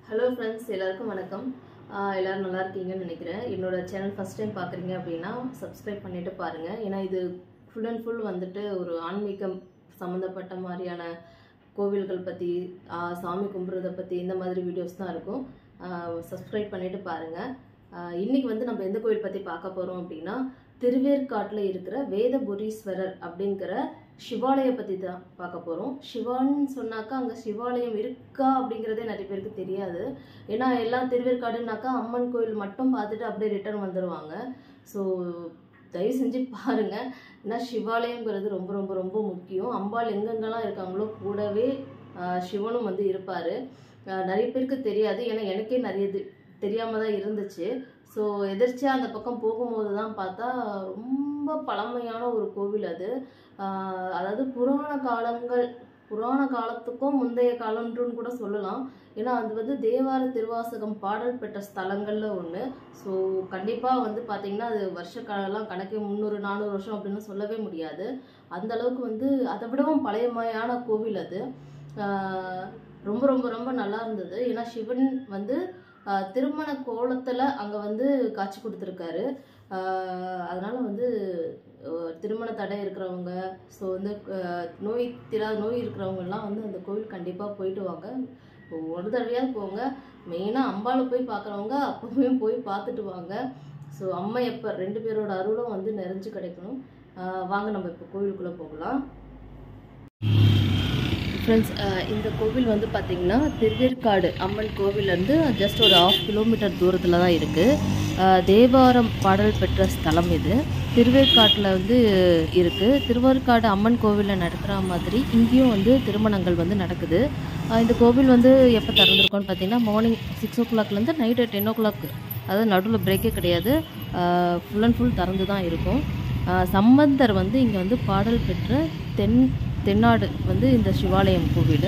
hello friends எல்லாருக்கும் வணக்கம் ஆஹ் எல்லாரும் நல்லா இருக்கீங்கன்னு நினைக்கிறேன் என்னோட சேனல் ஃபஸ்ட் டைம் பார்க்குறீங்க அப்படின்னா சப்ஸ்கிரைப் பண்ணிட்டு பாருங்கள் ஏன்னா இது ஃபுல் அண்ட் ஃபுல் வந்துட்டு ஒரு ஆன்மீகம் சம்மந்தப்பட்ட மாதிரியான கோவில்கள் பற்றி சாமி கும்பிட்றத பற்றி இந்த மாதிரி வீடியோஸ் தான் இருக்கும் சப்ஸ்கிரைப் பண்ணிட்டு பாருங்கள் இன்றைக்கி வந்து நம்ம எந்த கோவில் பற்றி பார்க்க போகிறோம் அப்படின்னா திருவேற்காட்டில் இருக்கிற வேதபுரீஸ்வரர் அப்படிங்கிற சிவாலய பற்றி தான் பார்க்க போகிறோம் சிவான்னு சொன்னாக்கா அங்கே சிவாலயம் இருக்கா அப்படிங்கிறதே நிறைய பேருக்கு தெரியாது ஏன்னா எல்லாம் திருவேற்காடுனாக்கா அம்மன் கோயில் மட்டும் பார்த்துட்டு அப்படியே ரிட்டர்ன் வந்துடுவாங்க ஸோ தயவு செஞ்சு பாருங்கள் ஏன்னா சிவாலயங்கிறது ரொம்ப ரொம்ப ரொம்ப முக்கியம் அம்பாள் எங்கெங்கெல்லாம் இருக்காங்களோ கூடவே ஆஹ், சிவனும் வந்து இருப்பார் நிறைய பேருக்கு தெரியாது ஏன்னா எனக்கே நிறைய இது தெரியாமல் தான் இருந்துச்சு ஸோ எதிர்ச்சியாக அந்த பக்கம் போகும்போது தான் பார்த்தா ரொம்ப பழமையான ஒரு கோவில் அது ஆஹ் அதாவது புராண காலங்கள் புராண காலத்துக்கும் முந்தைய காலம்ன்றுன்னு கூட சொல்லலாம் ஏன்னா அது வந்து தேவார திருவாசகம் பாடல் பெற்ற ஸ்தலங்கள்ல ஒன்று ஸோ கண்டிப்பாக வந்து பார்த்தீங்கன்னா அது வருஷ காலம்லாம் கணக்கு முந்நூறு நானூறு வருஷம் அப்படின்னு சொல்லவே முடியாது அந்த அளவுக்கு வந்து அதை விடவும் பழையமையான கோவில் அது ஆஹ் ரொம்ப ரொம்ப ரொம்ப நல்லா இருந்தது ஏன்னா சிவன் வந்து ஆஹ் திருமண கோலத்தில் அங்கே வந்து காட்சி கொடுத்துருக்காரு ஆஹ் அதனால வந்து அஹ் திருமண தடை இருக்கிறவங்க ஸோ வந்து அஹ் நோய் தீராத நோய் இருக்கிறவங்கெல்லாம் வந்து அந்த கோவில் கண்டிப்பாக போயிட்டு வாங்க ஒரு தடவையாவது போங்க மெயினாக அம்பாவை போய் பார்க்குறவங்க அப்பவே போய் பார்த்துட்டு வாங்க ஸோ அம்மா எப்போ ரெண்டு பேரோட அருளும் வந்து நிறைஞ்சு கிடைக்கணும் ஆஹ் வாங்க நம்ம இப்போ கோவிலுக்குள்ளே போகலாம் ஃப்ரெண்ட்ஸ் இந்த கோவில் வந்து பார்த்திங்கன்னா திருவேற்காடு அம்மன் கோவிலேருந்து ஜஸ்ட் ஒரு ஆஃப் கிலோமீட்டர் தூரத்தில் தான் இருக்குது தேவாரம் பாடல் பெற்ற ஸ்தலம் இது திருவேற்காட்டில் வந்து இருக்குது திருவேற்காடு அம்மன் கோவிலில் நடக்கிற மாதிரி இங்கேயும் வந்து திருமணங்கள் வந்து நடக்குது ஆஹ் இந்த கோவில் வந்து எப்போ திறந்துருக்கோன்னு பார்த்தீங்கன்னா மார்னிங் சிக்ஸ் ஓ கிளாக்லேருந்து நைட்டு டென் ஓ கிளாக் அதாவது நடுவில் பிரேக்கே கிடையாது ஃபுல் அண்ட் ஃபுல் திறந்து தான் இருக்கும் ஆஹ் சம்பந்தர் வந்து இங்கே வந்து பாடல் பெற்ற தென் தென்னாடு வந்து இந்த சிவாலயம் கோவில்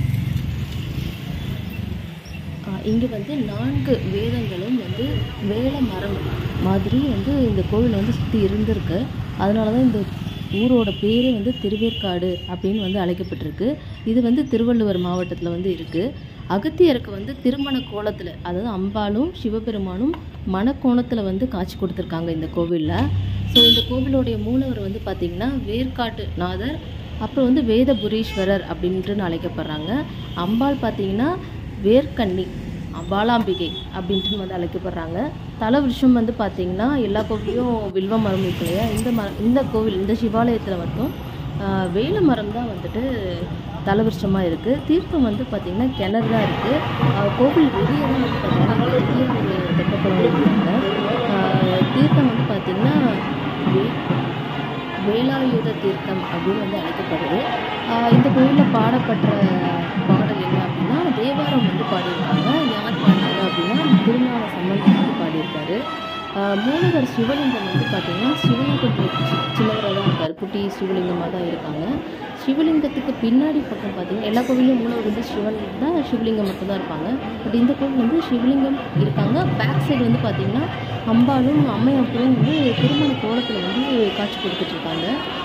இங்கே வந்து நான்கு வேதங்களும் வந்து வேல மரம் மாதிரி வந்து இந்த கோவில் வந்து சுற்றி இருந்திருக்கு அதனால தான் இந்த ஊரோட பேரே வந்து திருவேற்காடு அப்படின்னு வந்து அழைக்கப்பட்டிருக்கு இது வந்து திருவள்ளுவர் மாவட்டத்தில் வந்து இருக்குது அகத்தியருக்கு வந்து திருமண கோலத்தில் அதாவது அம்பாளும் சிவபெருமானும் மணக்கோணத்தில் வந்து காட்சி கொடுத்துருக்காங்க இந்த கோவிலில் ஸோ இந்த கோவிலுடைய மூலவர் வந்து பார்த்திங்கன்னா வேர்க்காட்டு நாதர் அப்புறம் வந்து வேதபுரீஸ்வரர் அப்படின்ட்டு அழைக்கப்படுறாங்க அம்பாள் பார்த்தீங்கன்னா வேர்க்கண்ணி பாலாம்பிகை அப்படின்ட்டு வந்து அழைக்கப்படுறாங்க தல விருஷம் வந்து பார்த்தீங்கன்னா எல்லா கோவிலையும் வில்வ மரம் இருக்கு இல்லையா இந்த மர இந்த கோவில் இந்த சிவாலயத்தில் மட்டும் ஆஹ், வேல மரம் தான் வந்துட்டு தலவிருஷமாக இருக்குது தீர்த்தம் வந்து பார்த்திங்கன்னா கிணறு தான் இருக்குது கோவில் வெளியே தான் வந்து பார்த்தீங்கன்னா பெரிய ஒரு தெப்பக்குளம் இருக்காங்க தீர்த்தம் வந்து பார்த்திங்கன்னா வே- வேலாயுத தீர்த்தம் அப்படின்னு வந்து அழைக்கப்படுது ஆஹ் இந்த கோயிலில் பாடப்பட்ட பாடல் என்ன அப்படின்னா தேவாரம் வந்து பாடியிருக்காங்க யார் பாடினாங்க அப்படின்னா திருநாள சம்பந்தம் வந்து பாடியிருக்காரு ஆஹ் மூலவர் சிவலிங்கம் வந்து பார்த்தீங்கன்னா சிவலிங்கம் சின்னவராக தான் இருக்கார் குட்டி சிவலிங்கமாக தான் இருக்காங்க சிவலிங்கத்துக்கு பின்னாடி பக்கம் பார்த்தீங்கன்னா எல்லா கோவிலையும் மூலவர் வந்து சிவன் தான் சிவலிங்கம் மட்டும் தான் இருப்பாங்க பட் இந்த கோவில் வந்து சிவலிங்கம் இருக்காங்க பேக் சைடு வந்து பார்த்தீங்கன்னா அம்பாளும் அம்மையப்பரும் வந்து திருமண கோலத்தில் வந்து காட்சி கொடுத்துட்டு இருக்காங்க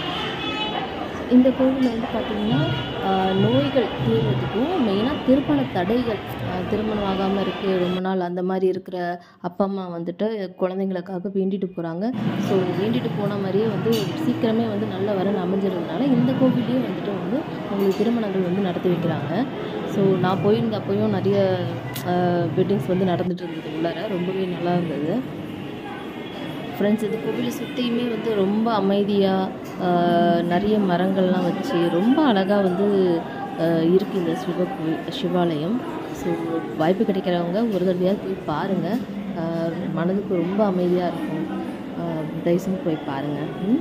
இந்த கோவிலில் வந்து பார்த்திங்கன்னா ஆஹ், நோய்கள் தீர்வதுக்கும் மெயினாக திருமண தடைகள் ஆஹ், திருமணம் ஆகாமல் இருக்குது ரொம்ப நாள் அந்த மாதிரி இருக்கிற அப்பா அம்மா வந்துட்டு குழந்தைங்களுக்காக வேண்டிட்டு போகிறாங்க ஸோ வேண்டிட்டு போன மாதிரியே வந்து சீக்கிரமே வந்து நல்ல வரன் அமைஞ்சிருந்தனால இந்த கோவிலையும் வந்துட்டு வந்து உங்களுக்கு திருமணங்கள் வந்து நடத்தி வைக்கிறாங்க ஸோ நான் போயிருந்த அப்போயும் நிறைய வெட்டிங்ஸ் வந்து நடந்துட்டு இருந்தது உள்ளார ரொம்பவே நல்லா இருந்தது ஃப்ரெண்ட்ஸ் இந்த கோவிலை சுற்றியுமே வந்து ரொம்ப அமைதியாக நிறைய மரங்கள்லாம் வச்சு ரொம்ப அழகாக வந்து இருக்குது இந்த சிவ கோவில் சிவாலயம் ஸோ வாய்ப்பு கிடைக்கிறவங்க ஒரு தடவையாவது போய் பாருங்கள் மனதுக்கு ரொம்ப அமைதியாக இருக்கும் ஆஹ் தயவு செஞ்சு போய் பாருங்கள் ம்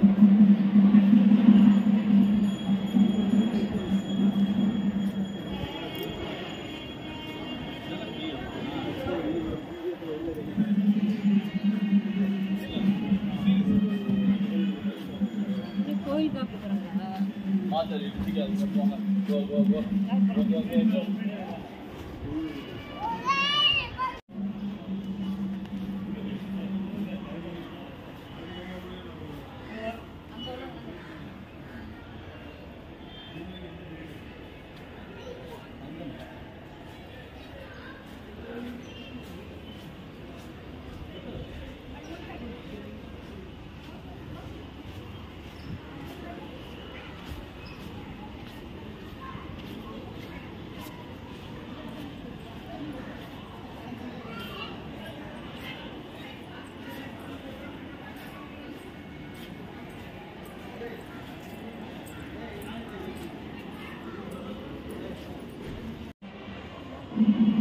கோயில் பார்க்குறாங்களா மாத்தல் இடிச்சிக்காது போங்க கோ கோ கோ கோ கோ கோ கோ ஆ